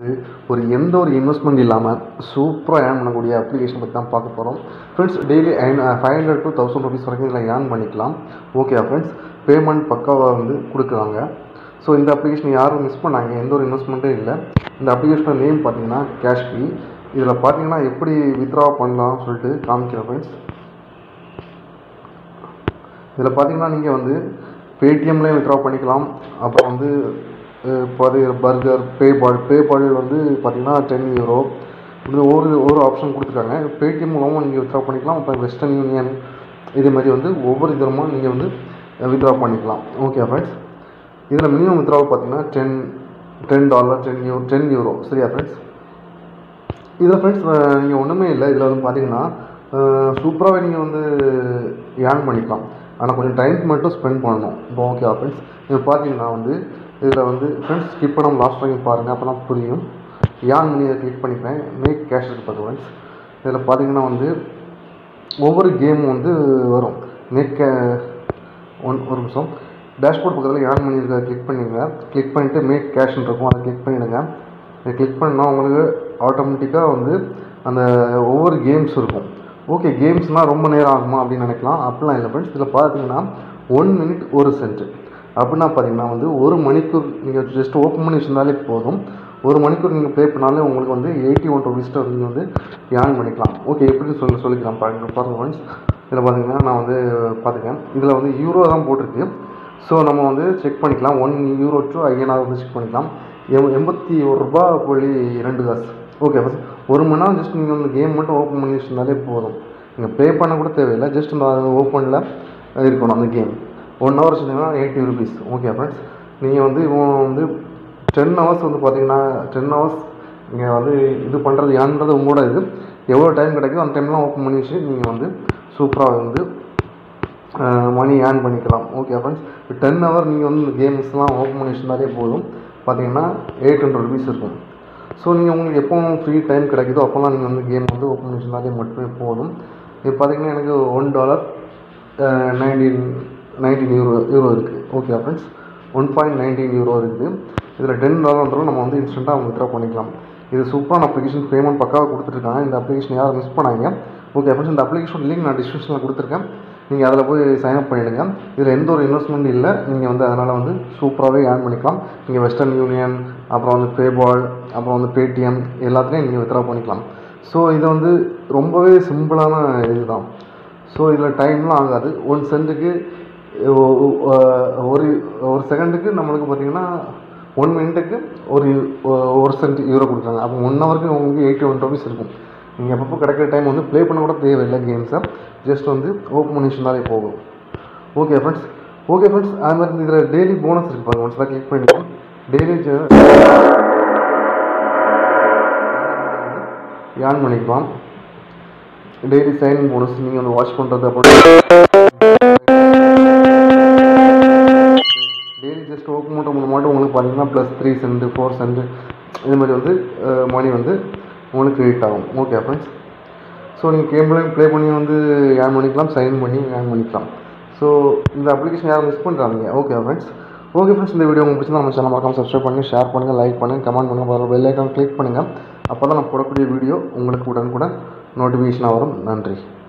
இது ஒரு எந்த ஒரு இன்வெஸ்ட்மெண்ட் இல்லாமல் சூப்பராக ஏர்ன் பண்ணக்கூடிய அப்ளிகேஷன் பற்றி தான் பார்க்க போகிறோம் friends daily five hundred to thousand rupees வரைக்கும் இதில் ஏர்ன் பண்ணிக்கலாம் ஓகே ஃப்ரெண்ட்ஸ் பேமெண்ட் பக்காவாக வந்து கொடுக்குறாங்க ஸோ இந்த அப்ளிகேஷன் யாரும் மிஸ் பண்ணாங்க எந்த ஒரு இன்வெஸ்ட்மெண்ட்டும் இல்லை இந்த அப்ளிகேஷனோட நேம் பார்த்தீங்கன்னா கேஷ்பி இதில் பார்த்தீங்கன்னா எப்படி வித்ரா பண்ணலாம்னு சொல்லிட்டு காமிக்கிறேன் ஃப்ரெண்ட்ஸ் இதில் பார்த்தீங்கன்னா நீங்கள் வந்து பேடிஎம்லேயும் வித்ரா பண்ணிக்கலாம் அப்புறம் வந்து இப்போ அது பர்கர் பேபால் பேபால் வந்து பார்த்தீங்கன்னா டென் யூரோ இது ஒரு ஒரு ஆப்ஷன் கொடுத்துருக்காங்க பேடிஎம் மூலமாக நீங்கள் வித்ரா பண்ணிக்கலாம் அப்புறம் வெஸ்டர்ன் யூனியன் இதே மாதிரி வந்து ஒவ்வொரு விதமாக நீங்கள் வந்து வித்ரா பண்ணிக்கலாம் ஓகே ஃப்ரெண்ட்ஸ் இதில் மினிமம் வித்ரா பார்த்தீங்கன்னா ten ten dollar ten you ten euro சரியா ஃப்ரெண்ட்ஸ் இதில் ஃப்ரெண்ட்ஸ் நீங்கள் ஒன்றுமே இல்லை இதில் வந்து பார்த்தீங்கன்னா சூப்பராகவே நீங்கள் வந்து ஏர்ன் பண்ணிக்கலாம் ஆனால் கொஞ்சம் டைம் மட்டும் ஸ்பெண்ட் பண்ணணும் இப்போ ஓகே ஃப்ரெண்ட்ஸ் இது பார்த்தீங்கன்னா வந்து இதில் வந்து ஃப்ரெண்ட்ஸ் ஸ்கிப் பண்ணாமல் லாஸ்ட் வரைக்கும் பாருங்கள் அப்போ தான் புரியும் ஏன் பண்ணி அதை கிளிக் பண்ணிப்பேன் மேக் கேஷ் இருக்கு பார்த்து ஃப்ரெண்ட்ஸ் இதில் பார்த்தீங்கன்னா வந்து ஒவ்வொரு கேமும் வந்து வரும் மேக் கே ஒன் ஒரு நிமிஷம் டேஷ்போர்ட் பக்கத்தில் ஏர்ன் பண்ணியிருக்க கிளிக் பண்ணிடுங்க கிளிக் பண்ணிவிட்டு மேக் கேஷ்னு இருக்கும் அதை கிளிக் பண்ணிவிடுங்க இதை கிளிக் பண்ணால் உங்களுக்கு ஆட்டோமேட்டிக்காக வந்து அந்த ஒவ்வொரு கேம்ஸ் இருக்கும் ஓகே கேம்ஸ்னால் ரொம்ப நேரம் ஆகுமா அப்படின்னு நினைக்கலாம் அப்படிலாம் இல்லை ஃப்ரெண்ட்ஸ் இதில் பார்த்தீங்கன்னா ஒன் மினிட் ஒரு சென்ட் அப்படின்னா பார்த்தீங்கன்னா வந்து ஒரு மணிக்கூர் நீங்கள் ஜஸ்ட் ஓப்பன் பண்ணி வச்சிருந்தாலே போதும் ஒரு மணிக்கூர் நீங்கள் ப்ளே பண்ணாலே உங்களுக்கு வந்து எயிட்டி ஒன் ருபீஸ்ட்டு நீங்கள் வந்து ஏர்ன் பண்ணிக்கலாம் ஓகே எப்படி சொல்லி சொல்லிக்கலாம் பாருங்க பாருங்க ஃப்ரெண்ட்ஸ் இதில் பார்த்தீங்கன்னா நான் வந்து பார்த்துக்கேன் இதில் வந்து யூரோ தான் போட்டிருக்கு ஸோ நம்ம வந்து செக் பண்ணிக்கலாம் ஒன் யூரோ டு ஐஎன்ஆர் வந்து செக் பண்ணிக்கலாம் எம் எண்பத்தி ஒரு ரூபா புள்ளி ரெண்டு காசு ஓகே ஃபஸ்ட் ஒரு மணி நேரம் ஜஸ்ட் நீங்கள் வந்து கேம் மட்டும் ஓப்பன் பண்ணி வச்சிருந்தாலே போதும் நீங்கள் ப்ளே பண்ண கூட தேவையில்லை ஜஸ்ட் இந்த ஓப்பனில் இருக்கணும் அந்த கேம் ஒன் ஹவர் வச்சுருந்தீங்கன்னா எயிட்டி ருபீஸ் ஓகே ஃப்ரெண்ட்ஸ் நீங்கள் வந்து இவன் வந்து டென் ஹவர்ஸ் வந்து பார்த்தீங்கன்னா டென் ஹவர்ஸ் நீங்கள் வந்து இது பண்ணுறது ஏன்றது உங்களோட இது எவ்வளோ டைம் கிடைக்குதோ அந்த டைம்லாம் ஓப்பன் பண்ணி வச்சு நீங்கள் வந்து சூப்பராக வந்து மணி ஏர்ன் பண்ணிக்கலாம் ஓகே ஃப்ரெண்ட்ஸ் இப்போ டென் ஹவர் நீங்கள் வந்து இந்த கேம்ஸ்லாம் ஓப்பன் பண்ணி வச்சிருந்தாலே போதும் பார்த்தீங்கன்னா எயிட் ஹண்ட்ரட் ருபீஸ் இருக்கும் ஸோ நீங்கள் உங்களுக்கு எப்போ ஃப்ரீ டைம் கிடைக்குதோ அப்போல்லாம் நீங்கள் வந்து கேம் வந்து ஓப்பன் பண்ணி வச்சிருந்தாலே மட்டுமே போதும் இப்போ பார்த்தீங்கன்னா எனக்கு one dollar nineteen nineteen euro euro இருக்குது okay friends one point nineteen euro இருக்குது இதில் டென் டாலர்ன்றதும் நம்ம வந்து இன்ஸ்டண்ட்டாக வித்ரா பண்ணிக்கலாம் இது சூப்பரான அப்ளிகேஷன் பேமெண்ட் பக்காவாக கொடுத்துருக்காங்க இந்த அப்ளிகேஷன் யாரும் மிஸ் பண்ணாங்க ஓகே ஃப்ரெண்ட்ஸ் இந்த அப்ளிகேஷன் லிங்க் நான் டிஸ்கிரிப்ஷனில் கொடுத்துருக்கேன் நீங்கள் அதில் போய் சைன் அப் பண்ணிவிடுங்க இதில் எந்த ஒரு இன்வெஸ்ட்மெண்ட் இல்லை நீங்கள் வந்து அதனால் வந்து சூப்பராகவே ஏர்ன் பண்ணிக்கலாம் நீங்கள் வெஸ்டர்ன் யூனியன் அப்புறம் வந்து பேபால் அப்புறம் வந்து பேடிஎம் எல்லாத்துலேயும் நீங்கள் வித்ரா பண்ணிக்கலாம் ஸோ இது வந்து ரொம்பவே சிம்பிளான இதுதான் ஸோ இதில் டைம்லாம் ஆகாது ஒன் சென்ட்டுக்கு ஒரு ஒரு செகண்டுக்கு நம்மளுக்கு பார்த்தீங்கன்னா ஒன் மினிட்டுக்கு ஒரு ஒரு சென்ட் யூரோ கொடுக்குறாங்க அப்போ ஒன் ஹவருக்கு உங்களுக்கு எயிட்டி ஒன் ருபீஸ் இருக்கும் நீங்கள் எப்பப்போ கிடைக்கிற டைம் வந்து ப்ளே பண்ண கூட தேவையில்லை கேம்ஸை ஜஸ்ட் வந்து ஓப்பன் பண்ணி வச்சுருந்தாலே போகும் ஓகே ஃப்ரெண்ட்ஸ் ஓகே ஃப்ரெண்ட்ஸ் அது மாதிரி இதில் டெய்லி போனஸ் இருக்கு பாருங்க ஒன்ஸ் தான் கிளிக் பண்ணிக்கலாம் டெய்லி ஏர்ன் பண்ணிக்கலாம் டெய்லி சைன் போனஸ் நீங்கள் வந்து வாட்ச் பண்ணுறது அப்புறம் டெய்லி ஜஸ்ட் ஓப்பன் பண்ணுற மூணு மட்டும் உங்களுக்கு பார்த்தீங்கன்னா plus three cent four cent இது மாதிரி வந்து மணி வந்து உங்களுக்கு கிரியேட் ஆகும் ஓகே ஃப்ரெண்ட்ஸ் ஸோ நீங்கள் கேம்லையும் ப்ளே பண்ணி வந்து ஏர்ன் பண்ணிக்கலாம் சைன் பண்ணி ஏர்ன் பண்ணிக்கலாம் ஸோ இந்த அப்ளிகேஷன் யாரும் மிஸ் பண்ணுறாங்க ஓகே ஃப்ரெண்ட்ஸ் ஓகே ஃப்ரெண்ட்ஸ் இந்த வீடியோ உங்களுக்கு பிடிச்சா நம்ம சேனல் மறக்காம சப்ஸ்கிரைப் பண்ணுங்கள் ஷேர் பண்ணுங்கள் லைக் பண்ணுங்கள் கமெண்ட் பண்ணுங்கள் பெல் ஐக்கான் கிளிக் பண்ணுங்கள் அப்போ தான் நான் போடக்கூடிய வீடியோ உங்களுக்கு உடனுக்குடன் நோட்டிஃபிகேஷனாக வரும் நன்றி